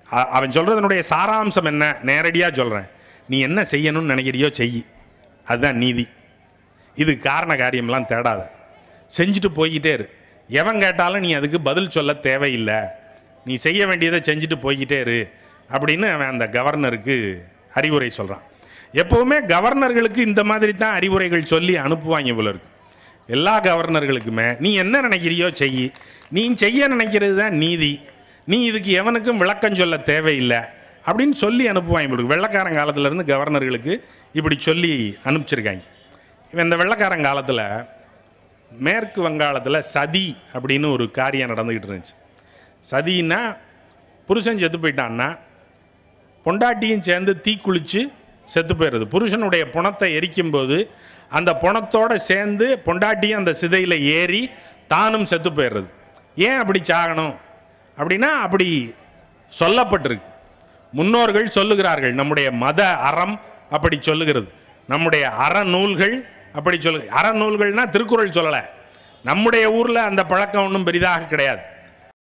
அ- அவன் சொல்கிறதனுடைய சாராம்சம் என்ன நேரடியாக சொல்கிறேன் நீ என்ன செய்யணும்னு நினைக்கிறியோ செய் அதுதான் நீதி இது காரண காரியம்லாம் தேடாத செஞ்சுட்டு போய்கிட்டே இரு எவன் கேட்டாலும் நீ அதுக்கு பதில் சொல்ல தேவையில்லை நீ செய்ய வேண்டியதை செஞ்சுட்டு போய்கிட்டே இரு அப்படின்னு அவன் அந்த கவர்னருக்கு அறிவுரை சொல்கிறான் எப்போவுமே கவர்னர்களுக்கு இந்த மாதிரி தான் அறிவுரைகள் சொல்லி அனுப்புவாங்க போல இருக்கு எல்லா கவர்னர்களுக்குமே நீ என்ன நினைக்கிறியோ செய் நீ செய்ய நினைக்கிறது தான் நீதி நீ இதுக்கு எவனுக்கும் விளக்கம் சொல்ல தேவையில்லை அப்படின்னு சொல்லி அனுப்புவாங்க போல இருக்கு. வெள்ளைக்காரன் காலத்துலேருந்து கவர்னர்களுக்கு இப்படி சொல்லி அனுப்பிச்சிருக்காங்க இவன் இந்த வெள்ளைக்காரன் காலத்தில் மேற்கு வங்காளத்தில் சதி அப்படின்னு ஒரு காரியம் நடந்துக்கிட்டு இருந்துச்சு சதின்னா புருஷன் செத்து போயிட்டான்னா பொண்டாட்டியும் சேர்ந்து தீக்குளிச்சு செத்து போயிடுறது புருஷனுடைய புணத்தை எரிக்கும்போது அந்த புணத்தோட சேர்ந்து பொண்டாட்டியும் அந்த சிதையில் ஏறி தானும் செத்து போயிடுறது ஏன் அப்படி சாகணும் அப்படின்னா அப்படி சொல்லப்பட்டிருக்கு முன்னோர்கள் சொல்லுகிறார்கள் நம்முடைய மத அறம் அப்படி சொல்லுகிறது நம்முடைய அறநூல்கள் அப்படி சொல்லு அறநூல்கள்னா திருக்குறள் சொல்லலை நம்முடைய ஊரில் அந்த பழக்கம் ஒன்றும் பெரிதாக கிடையாது